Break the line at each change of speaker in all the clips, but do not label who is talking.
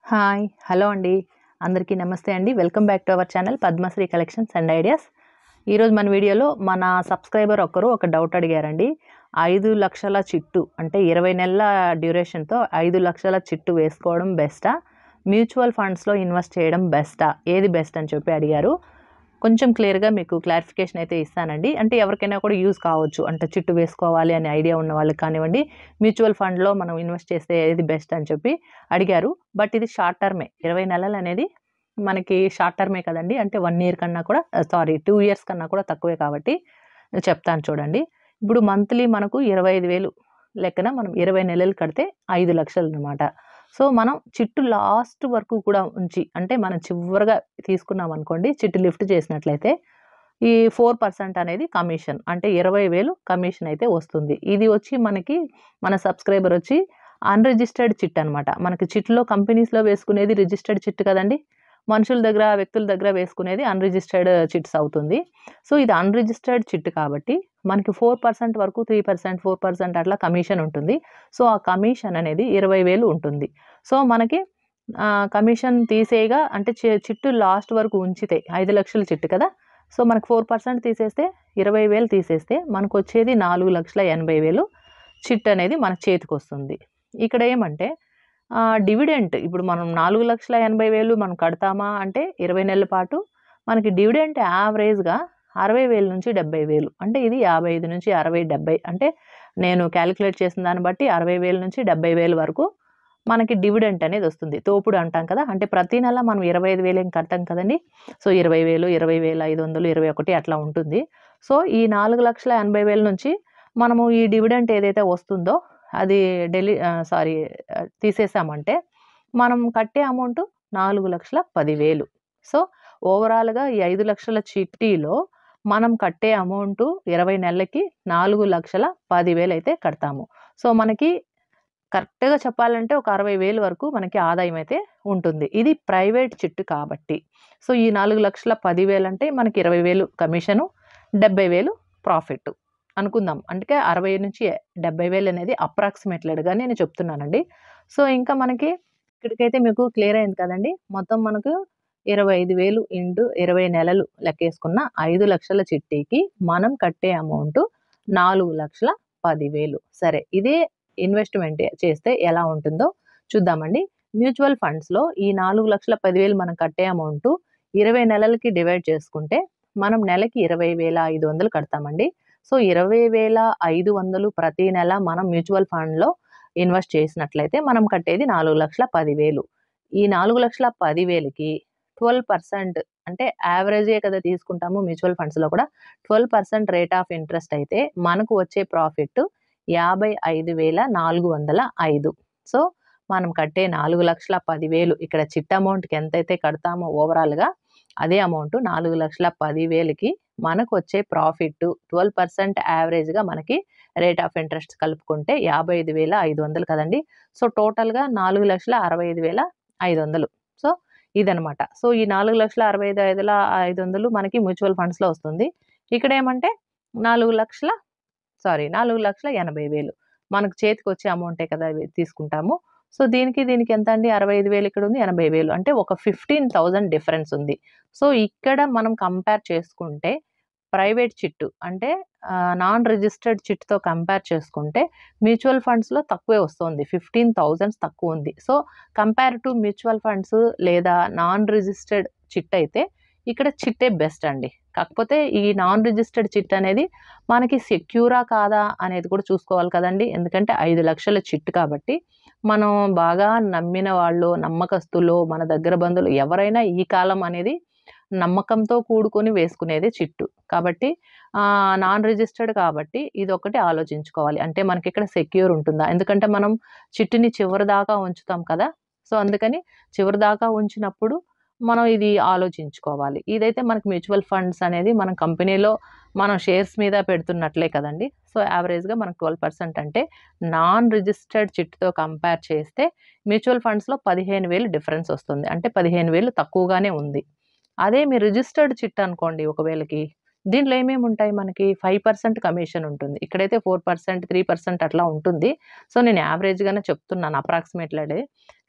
Hi hello అండి అందరికీ నమస్తే అండి welcome back to our channel Padmasri collections and ideas ఈరోజు మన వీడియోలో మన సబ్స్క్రైబర్ ఒకరు ఒక డౌట్ అడిగారండి ఐదు లక్షల చిట్టు అంటే ఇరవై నెలల డ్యూరేషన్తో ఐదు లక్షల చిట్టు వేసుకోవడం బెస్టా మ్యూచువల్ ఫండ్స్లో ఇన్వెస్ట్ చేయడం బెస్టా ఏది బెస్ట్ అని చెప్పి అడిగారు కొంచెం క్లియర్గా మీకు క్లారిఫికేషన్ అయితే ఇస్తానండి అంటే ఎవరికైనా కూడా యూజ్ కావచ్చు అంటే చిట్టు వేసుకోవాలి అనే ఐడియా ఉన్న వాళ్ళకి కానివ్వండి మ్యూచువల్ ఫండ్లో మనం ఇన్వెస్ట్ చేస్తే ఏది బెస్ట్ అని చెప్పి అడిగారు బట్ ఇది షార్ట్ టర్మే ఇరవై నెలలు అనేది మనకి షార్ట్ టర్మే కదండి అంటే వన్ ఇయర్ కన్నా కూడా సారీ టూ ఇయర్స్ కన్నా కూడా తక్కువే కాబట్టి చెప్తాను చూడండి ఇప్పుడు మంత్లీ మనకు ఇరవై ఐదు వేలు లెక్కన మనం ఇరవై నెలలు కడితే ఐదు లక్షలు అనమాట సో మనం చిట్టు లాస్ట్ వరకు కూడా ఉంచి అంటే మనం చివరిగా తీసుకున్నాం అనుకోండి చిట్టు లిఫ్ట్ చేసినట్లయితే ఈ ఫోర్ పర్సెంట్ అనేది కమిషన్ అంటే ఇరవై వేలు కమిషన్ అయితే వస్తుంది ఇది వచ్చి మనకి మన సబ్స్క్రైబర్ వచ్చి అన్రిజిస్టర్డ్ చిట్ అనమాట మనకి చిట్లో కంపెనీస్లో వేసుకునేది రిజిస్టర్డ్ చిట్ కదండి మనుషుల దగ్గర వ్యక్తుల దగ్గర వేసుకునేది అన్రిజిస్టర్డ్ చిట్స్ అవుతుంది సో ఇది అన్రిజిస్టర్డ్ చిట్ కాబట్టి మనకి ఫోర్ పర్సెంట్ వరకు త్రీ పర్సెంట్ ఫోర్ పర్సెంట్ అట్లా కమిషన్ ఉంటుంది సో ఆ కమిషన్ అనేది ఇరవై వేలు ఉంటుంది సో మనకి ఆ, కమిషన్ తీసేయగా అంటే చి- చిట్టు లాస్ట్ వరకు ఉంచితే ఐదు లక్షల చిట్టు కదా సో మనకు ఫోర్ పర్సెంట్ తీసేస్తే ఇరవై వేలు తీసేస్తే మనకు వచ్చేది నాలుగు లక్షల ఎనభై వేలు చిట్ అనేది మన చేతికి వస్తుంది ఇక్కడ ఏమంటే డివిడెంట్ ఇప్పుడు మనం నాలుగు లక్షల ఎనభై వేలు మనం కడతామా అంటే ఇరవై నెలల పాటు మనకి డివిడెంట్ యావరేజ్గా అరవై వేల నుంచి డెబ్బై వేలు అంటే ఇది యాభై ఐదు నుంచి అరవై డెబ్బై అంటే నేను క్యాలిక్యులేట్ చేసిన దాన్ని బట్టి అరవై వేల నుంచి డెబ్బై వేలు వరకు మనకి డివిడెంట్ అనేది వస్తుంది తోపుడు అంటాం కదా అంటే ప్రతి నెల మనం ఇరవై ఐదు వేలు ఏం కడతాం కదండి సో ఇరవై వేలు ఇరవై వేల ఐదు వందలు ఇరవై ఒకటి అట్లా ఉంటుంది సో ఈ నాలుగు లక్షల ఎనభై వేల నుంచి మనము ఈ డివిడెంట్ ఏదైతే వస్తుందో అది డెలి సారీ తీసేసామంటే మనం కట్టే అమౌంట్ నాలుగు లక్షల పదివేలు సో ఓవరాల్గా ఈ ఐదు లక్షల చిట్టీలో మనం కట్టే అమౌంట్ ఇరవై నెలలకి నాలుగు లక్షల పదివేలు అయితే కడతాము సో మనకి కరెక్ట్గా చెప్పాలంటే ఒక అరవై వేలు వరకు మనకి ఆదాయం అయితే ఉంటుంది ఇది ప్రైవేట్ చిట్టు కాబట్టి సో ఈ నాలుగు లక్షల పదివేలు అంటే మనకి ఇరవై వేలు కమిషను డెబ్బై వేలు ప్రాఫిట్ అనుకుందాం అంటే అరవై నుంచి డెబ్బై వేలు అనేది అప్రాక్సిమేట్లెడ్గా నేను చెప్తున్నానండి సో ఇంకా మనకి ఇక్కడికైతే మీకు క్లియర్ అయింది కదండి మొత్తం మనకు ఇరవై ఐదు వేలు ఇంటూ ఇరవై నెలలు లెక్కేసుకున్న ఐదు లక్షల చిట్టీకి మనం కట్టే అమౌంట్ నాలుగు లక్షల పదివేలు సరే ఇదే ఇన్వెస్ట్మెంట్ చేస్తే ఎలా ఉంటుందో చూద్దామండి మ్యూచువల్ ఫండ్స్లో ఈ నాలుగు లక్షల పదివేలు మనం కట్టే అమౌంట్ ఇరవై నెలలకి డివైడ్ చేసుకుంటే మనం నెలకి ఇరవై వేల ఐదు వందలు కడతామండి సో ఇరవై వేల ఐదు వందలు ప్రతి నెల మనం మ్యూచువల్ ఫండ్లో ఇన్వెస్ట్ చేసినట్లయితే మనం కట్టేది నాలుగు లక్షల పదివేలు ఈ నాలుగు లక్షల పదివేలకి ట్వెల్వ్ పర్సెంట్ అంటే యావరేజే కదా తీసుకుంటాము మ్యూచువల్ ఫండ్స్లో కూడా twelve percent rate of interest అయితే మనకు వచ్చే ప్రాఫిట్ యాభై ఐదు వేల నాలుగు వందల ఐదు సో మనం కట్టే నాలుగు లక్షల పదివేలు ఇక్కడ చిట్ అమౌంట్కి ఎంతైతే కడతామో ఓవరాల్గా అదే అమౌంట్ నాలుగు లక్షల పదివేలకి మనకు వచ్చే ప్రాఫిట్ ట్వెల్వ్ పర్సెంట్ యావరేజ్గా మనకి రేట్ ఆఫ్ ఇంట్రెస్ట్ కలుపుకుంటే యాభై ఐదు వేల ఐదు వందలు కదండి సో టోటల్గా నాలుగు లక్షల అరవై ఐదు వేల ఐదు వందలు సో ఇదనమాట సో ఈ నాలుగు లక్షల అరవై ఐదు ఐదుల ఐదు వందలు మనకి మ్యూచువల్ ఫండ్స్లో వస్తుంది ఇక్కడ ఏమంటే నాలుగు లక్షల సారీ నాలుగు లక్షల ఎనభై వేలు మనకు చేతికి వచ్చే అమౌంటే కదా ఇవి తీసుకుంటాము సో దీనికి దీనికి ఎంత అండి అరవై ఐదు వేలు ఇక్కడ ఉంది ఎనభై వేలు అంటే ఒక ఫిఫ్టీన్ థౌజండ్ డిఫరెన్స్ ఉంది సో ఇక్కడ మనం కంపేర్ చేసుకుంటే ప్రైవేట్ చిట్టు అంటే నాన్ రిజిస్టర్డ్ చిట్తో కంపేర్ చేసుకుంటే మ్యూచువల్ ఫండ్స్లో తక్కువే వస్తుంది ఫిఫ్టీన్ థౌజండ్స్ తక్కువ ఉంది so compare to mutual funds లేదా నాన్ రిజిస్టర్డ్ చిట్ అయితే ఇక్కడ చిట్టే బెస్ట్ అండి కాకపోతే ఈ నాన్ రిజిస్టర్డ్ చిట్ అనేది మనకి సెక్యూరా కాదా అనేది కూడా చూసుకోవాలి కదండి ఎందుకంటే ఐదు లక్షల చిట్ కాబట్టి మనం బాగా నమ్మిన వాళ్ళు నమ్మకస్తులు మన దగ్గర బంధువులు ఎవరైనా ఈ కాలం అనేది నమ్మకంతో కూడుకొని వేసుకునేది చిట్టు కాబట్టి నాన్ రిజిస్టర్డ్ కాబట్టి ఇది ఒకటి ఆలోచించుకోవాలి అంటే మనకి ఇక్కడ సెక్యూర్ ఉంటుందా ఎందుకంటే మనం చిట్టుని చివరి దాకా ఉంచుతాం కదా సో అందుకని చివరి దాకా ఉంచినప్పుడు మనం ఇది ఆలోచించుకోవాలి ఇదైతే మనకి మ్యూచువల్ ఫండ్స్ అనేది మన కంపెనీలో మనం షేర్స్ మీద పెడుతున్నట్లే కదండి సో యావరేజ్గా మనకు ట్వెల్వ్ పర్సెంట్ అంటే నాన్ రిజిస్టర్డ్ చిట్తో కంపేర్ చేస్తే మ్యూచువల్ ఫండ్స్లో పదిహేను వేలు డిఫరెన్స్ వస్తుంది అంటే పదిహేను వేలు తక్కువగానే ఉంది అదే మీ రిజిస్టర్డ్ చిట్ అనుకోండి ఒకవేళకి దీంట్లో ఏమేమి ఉంటాయి మనకి ఫైవ్ పర్సెంట్ కమిషన్ ఉంటుంది ఇక్కడైతే ఫోర్ పర్సెంట్ త్రీ పర్సెంట్ అట్లా ఉంటుంది సో నేను యావరేజ్గానే చెప్తున్నాను అప్రాక్సిమేట్లీ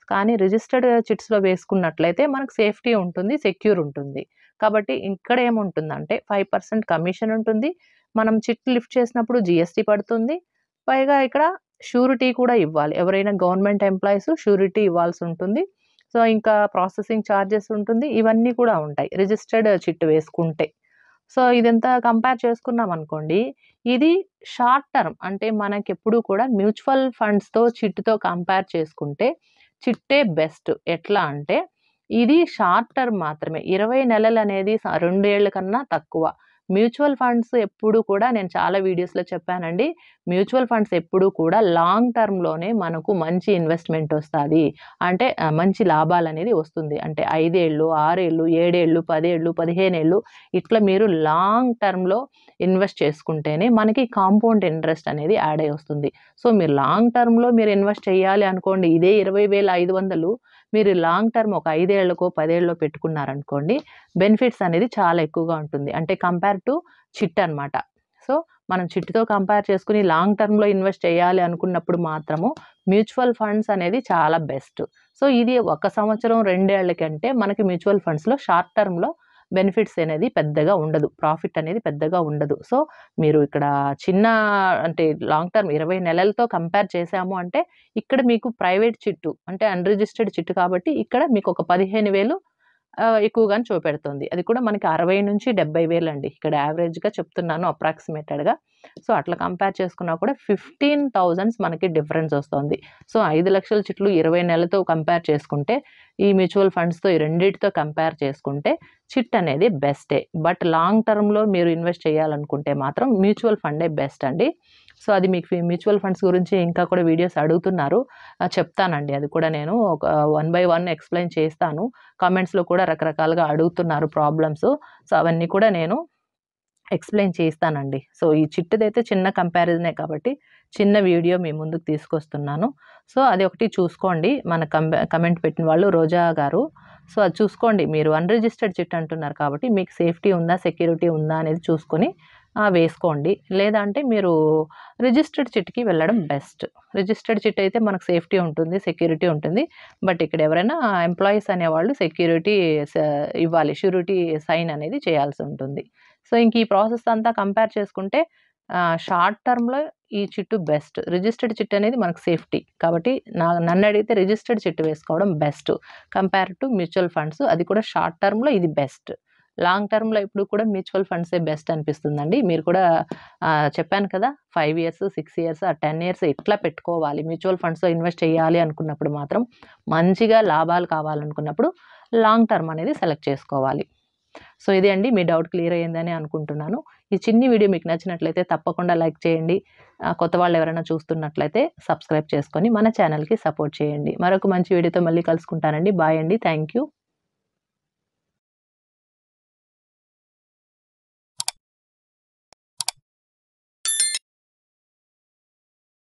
కానీ రిజిస్టర్డ్ చిట్స్‌లో వేసుకున్నట్లయితే మనకు సేఫ్టీ ఉంటుంది, సెక్యూర్ ఉంటుంది. కాబట్టి ఇక్కడ ఏముంటుందంటే 5% కమిషన్ ఉంటుంది. మనం చిట్ లిఫ్ట్ చేసినప్పుడు జీఎస్టీ పడుతుంది. పైగా ఇక్కడ షూరిటీ కూడా ఇవ్వాలి. ఎవరైనా గవర్నమెంట్ ఎంప్లాయీస్ షూరిటీ ఇవ్వాల్సి ఉంటుంది. సో, ఇంకా ప్రాసెసింగ్ చార్జెస్ ఉంటుంది. ఇవన్నీ కూడా ఉంటాయి. రిజిస్టర్డ్ చిట్ వేసుకుంటే. సో, ఇదంతా కంపేర్ చేసుకున్నామనుకోండి, ఇది షార్ట్ టర్మ్ అంటే మనకెప్పుడు కూడా మ్యూచువల్ ఫండ్స్‌తో, చిట్‌తో కంపేర్ చేసుకుంటే చిట్టే బెస్ట్. ఎట్లా అంటే ఇది షార్ట్ టర్మ్ మాత్రమే. 20 నెలలనేది స 2 ఏళ్ల కన్నా తక్కువ. మ్యూచువల్ ఫండ్స్ ఎప్పుడు కూడా నేను చాలా వీడియోస్‌లో చెప్పానండి. మ్యూచువల్ ఫండ్స్ ఎప్పుడూ కూడా లాంగ్ టర్మ్‌లోనే మనకు మంచి ఇన్వెస్ట్‌మెంట్ వస్తాది. అంటే ఆహ్, మంచి లాభాలనేది వస్తుంది. అంటే 5 ఏళ్ళు, 6 ఏళ్ళు, 7 ఏళ్ళు, 10 ఏళ్ళు, 15 ఏళ్ళు ఇట్లా మీరు లాంగ్ టర్మ్‌లో ఇన్వెస్ట్ చేసుకుంటేనే మనకి కాంపౌండ్ ఇంట్రెస్ట్ అనేది యాడ్ అయ్యి వస్తుంది. సో, మీరు లాంగ్ టర్మ్‌లో మీరు ఇన్వెస్ట్ చేయాలి అనుకోండి. ఇదే 20,500 మీరు లాంగ్ టర్మ్ ఒక 5 ఏళ్లకో, 10 ఏళ్ళో పెట్టుకున్నారనుకోండి. బెనిఫిట్స్ అనేది చాలా ఎక్కువగా ఉంటుంది. అంటే కంపేర్ టు చిట్ అనమాట. సో, మనం చిట్‌తో కంపేర్ చేసుకొని లాంగ్ టర్మ్‌లో ఇన్వెస్ట్ చేయాలి అనుకున్నప్పుడు మాత్రము మ్యూచువల్ ఫండ్స్ అనేది చాలా బెస్ట్. సో, ఇది ఒక సంవత్సరం, 2 ఏళ్ల కంటే మనకి మ్యూచువల్ ఫండ్స్‌లో షార్ట్ టర్మ్‌లో బెనిఫిట్స్ అనేది పెద్దగా ఉండదు. ప్రాఫిట్ అనేది పెద్దగా ఉండదు. సో, మీరు ఇక్కడ చిన్న అంటే లాంగ్ టర్మ్ 20 నెలలతో కంపేర్ చేశాము అంటే ఇక్కడ మీకు ప్రైవేట్ చిట్టు అంటే అన్‌రిజిస్టర్డ్ చిట్ కాబట్టి ఇక్కడ మీకు ఒక 15,000 ఆహ్, ఎక్కువగానే చూపెడుతుంది. అది కూడా మనకి 60-70,000 అండి. ఇక్కడ యావరేజ్‌గా చెప్తున్నాను అప్రాక్సిమేటెడ్‌గా. సో, అట్లా కంపేర్ చేసుకున్నా కూడా 15,000 మనకి డిఫరెన్స్ వస్తోంది. సో, 5,00,000 చిట్లు 20 నెలలతో కంపేర్ చేసుకుంటే ఈ మ్యూచువల్ ఫండ్స్‌తో ఈ రెండిటితో కంపేర్ చేసుకుంటే చిట్ అనేది బెస్టే. బట్ లాంగ్ టర్మ్‌లో మీరు ఇన్వెస్ట్ చేయాలనుకుంటే మాత్రం మ్యూచువల్ ఫండే బెస్ట్ అండి. సో, అది మీకు మ్యూచువల్ ఫండ్స్ గురించి ఇంకా కూడా వీడియోస్ అడుగుతున్నారు. ఆహ్, చెప్తానండి. అది కూడా నేను ఒక వన్ బై వన్ ఎక్స్‌ప్లెయిన్ చేస్తాను. కామెంట్స్‌లో కూడా రకరకాలుగా అడుగుతున్నారు ప్రాబ్లమ్స్. సో, అవన్నీ కూడా నేను ఎక్స్‌ప్లెయిన్ చేస్తానండి. సో, ఈ చిట్‌దైతే చిన్న కంపారిజనే కాబట్టి చిన్న వీడియో మీ ముందుకు తీసుకొస్తున్నాను. సో, అది ఒకటి చూసుకోండి. మన కంబ కమెంట్ పెట్టిన వాళ్ళు రోజా గారు. సో, అది చూసుకోండి. మీరు అన్‌రిజిస్టర్డ్ చిట్ అంటున్నారు కాబట్టి మీకు సేఫ్టీ ఉందా, సెక్యూరిటీ ఉందా అనేది చూసుకొని ఆహ్, వేసుకోండి. లేదా అంటే మీరు రిజిస్టర్డ్ చిట్‌కి వెళ్ళడం బెస్ట్. రిజిస్టర్డ్ చిట్ అయితే మనకు సేఫ్టీ ఉంటుంది, సెక్యూరిటీ ఉంటుంది. బట్ ఇక్కడ ఎవరైనా ఎంప్లాయీస్ అనేవాళ్ళు సెక్యూరిటీ స ఇవ్వాలి. ష్యూరిటీ సైన్ అనేది చేయాల్సి ఉంటుంది. సో, ఇంక ఈ ప్రాసెస్ అంతా కంపేర్ చేసుకుంటే ఆహ్, షార్ట్ టర్మ్‌లో ఈ చిట్టు బెస్ట్. రిజిస్టర్డ్ చిట్ అనేది మనకు సేఫ్టీ. కాబట్టి నా నన్నడిగితే రిజిస్టర్డ్ చిట్ వేసుకోవడం best. Compare to mutual funds అది కూడా షార్ట్ టర్మ్‌లో ఇది బెస్ట్. లాంగ్ టర్మ్‌లో ఎప్పుడు కూడా మ్యూచువల్ ఫండ్సే బెస్ట్ అనిపిస్తుందండి. మీరు కూడా ఆహ్, చెప్పాను కదా! 5 ఇయర్స్, 6 ఇయర్స్, ఆర్ 10 ఇయర్స్ ఇట్లా పెట్టుకోవాలి. మ్యూచువల్ ఫండ్స్‌లో ఇన్వెస్ట్ చేయాలి అనుకున్నప్పుడు మాత్రం మంచిగా లాభాలు కావాలనుకున్నప్పుడు లాంగ్ టర్మ్ అనేది సెలెక్ట్ చేసుకోవాలి. సో, ఇదే అండి. మీ డౌట్ క్లియర్ అయిందని అనుకుంటున్నాను. ఈ చిన్ని వీడియో మీకు నచ్చినట్లయితే తప్పకుండా లైక్ చేయండి. ఆహ్, కొత్త వాళ్ళు ఎవరైనా చూస్తున్నట్లయితే సబ్స్క్రైబ్ చేసుకొని మన ఛానెల్‌కి సపోర్ట్ చేయండి. మరొక మంచి వీడియోతో మళ్ళీ కలుసుకుంటానండి. బాయ్ అండి. Thank you.